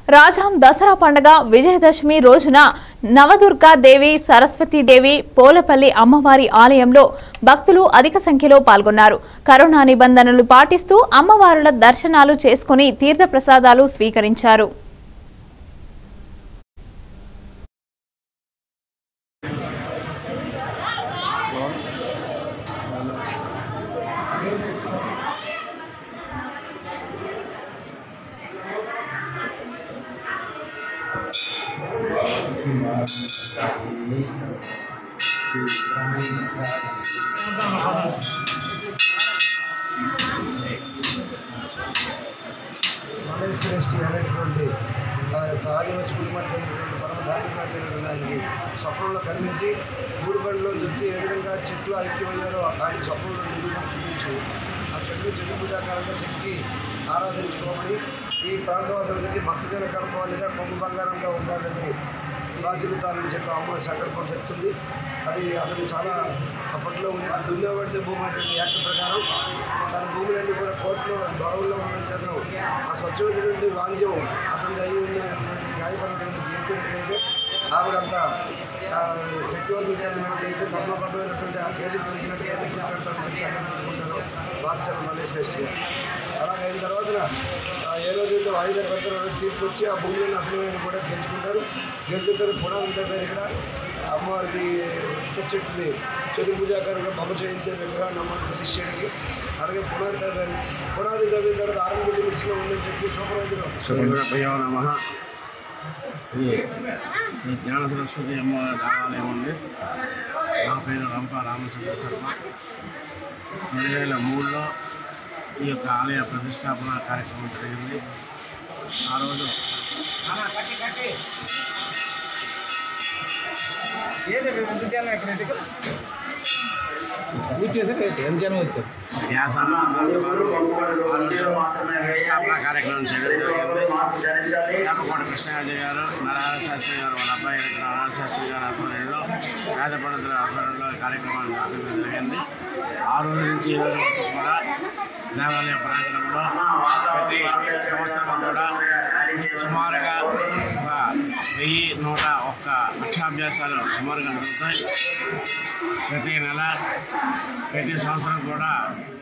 రాజాం దసరా పండుగ విజయదశమి రోజున నవదుర్గా దేవి సరస్వతీదేవి పోలపల్లి అమ్మవారి ఆలయంలో భక్తులు అధిక సంఖ్యలో పాల్గొన్నారు కరోనా నిబంధనలు పాటిస్తూ అమ్మవారుల దర్శనాలు చేసుకుని తీర్థప్రసాదాలు స్వీకరించారు శ్రేష్ఠి అనేటువంటి ఆ యొక్క ఆదివాసి కుటుంబానికి పరమ ధార్మికమైనటువంటి ఆయనకి స్వప్నంలో కనిపించి గూడుబండిలో వచ్చి ఏ విధంగా చెట్లు ఐక్యమయ్యారో ఆయనకి స్వప్నంలో నిరూపణ చూపించి ఆ చెట్లు చెట్టు పూజాకారంగా చెట్టుకి ఆరాధించుకోమని ఈ ప్రాంతవాసులకి భక్తిజన కనుకోవాలిగా కొంగు బంగారంగా ఉండాలని ఆశీర్వతాలని చెప్పి అమ్మ సంకల్పం చెప్తుంది అది అతను చాలా అప్పట్లో ఉండే దున్నబడితే భూమి అనేటువంటి యాక్ట్ ప్రకారం తన భూములన్నీ కూడా కోర్టులో గొడవల్లో ఉన్న చేతను ఆ స్వచ్ఛమైనటువంటి వాణిజ్యం అతని అయి ఉన్నటువంటి న్యాయపరమైనటువంటి జీవితం ఆవిడంతా శక్తివంతులైనటువంటి ధర్మబద్ధమైనటువంటి ఆ కేసు పెంచినట్టు సంకల్పించుకుంటారు బాధ్యత మళ్ళీ శ్రేష్ఠి అలాగే అయిన తర్వాత ఆ, ఏ రోజైతే వాయిదా పెడతారో తీర్పు వచ్చి ఆ భూమిని అతను కూడా గెలుచుకుంటారు గెలుచుకుంటారు పునాది ఉంటారు ఇక్కడ అమ్మవారికి చెట్టుని చెడు పూజాకారంగా బొమ్మ చేయించే విగ్రహాన్ని అమ్మవారి ప్రతిష్ఠ చేయడానికి అలాగే పునాది తవ్వారు పునాది తవ్విన తర్వాత ఆరంభ మిక్స్లో ఉందని చెప్పి సూపర్వైజర్ శ్రీగురభయో నమ ఇది శ్రీ జ్ఞాన సరస్వతి అమ్మవారి దేవాలయం ఉంది నా పేరు రంప రామచంద్ర శర్మ రెండు వేల మూడులో ఈ యొక్క ఆలయ ప్రతిష్టాపన కార్యక్రమం జరిగింది ఆ రోజు వ్యాసాలు వారు ఆ రోజు ప్రతిష్టాపన కార్యక్రమం చేయడం జరిగింది వేపకోట కృష్ణాజీ గారు నారాయణ శాస్త్రి గారు వాళ్ళ అబ్బాయి గారు నారాయణ శాస్త్రి గారు ఆధ్వర్యంలో వేద పండితుల ఆధ్వర్యంలో ఈ కార్యక్రమాన్ని నిర్వహించడం జరిగింది ఆ రోజు నుంచి ఈ రోజు వరకు కూడా దేవాలయ ప్రాంగణంలో ప్రతి సంవత్సరం కూడా సుమారుగా ఒక వెయ్యి నూట ఒక్క అక్షాభ్యాసాలు సుమారుగా జరుగుతాయి ప్రతి నెల ప్రతి సంవత్సరం కూడా